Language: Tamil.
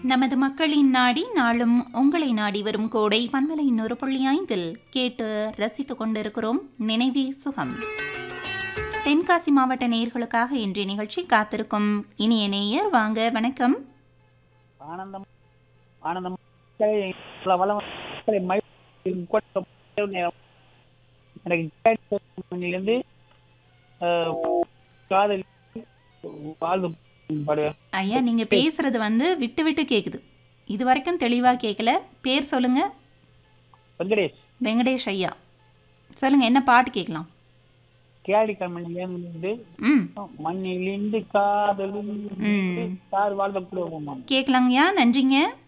நமது மக்களின் நாடி நாளும் உங்களை நாடி வரும் கோடை பன்மலை இன்னொரு புள்ளி ஐந்தில் கேட்டு ரசித்துக் கொண்டிருக்கிறோம் நினைவே சுகம் தென்காசி மாவட்ட நேயர்களுக்காக இன்றைய நிகழ்ச்சி காத்திருக்கும் இனிய நேயர் வாங்க வணக்கம் ஆனந்தம் ஆனந்தம் மக்களை வளம் மக்களை மகிழ்ச்சி கொண்ட நேரம். எனக்கு கேட்டதிலிருந்து, அஹ், காதல் வாழ்ந்து பாடுவேன் ஐயா நீங்க பேசுறது வந்து விட்டு விட்டு கேக்குது இது வரைக்கும் தெளிவா கேட்கல பேர் சொல்லுங்க வெங்கடேஷ் வெங்கடேஷ் ஐயா சொல்லுங்க என்ன பாட்டு கேட்கலாம் கேடி கண்மணிலிருந்து ம் மண்ணிலிருந்து காதலில் ம் யார் வாழ்ந்த கூட கேட்கலாங்கய்யா நன்றிங்க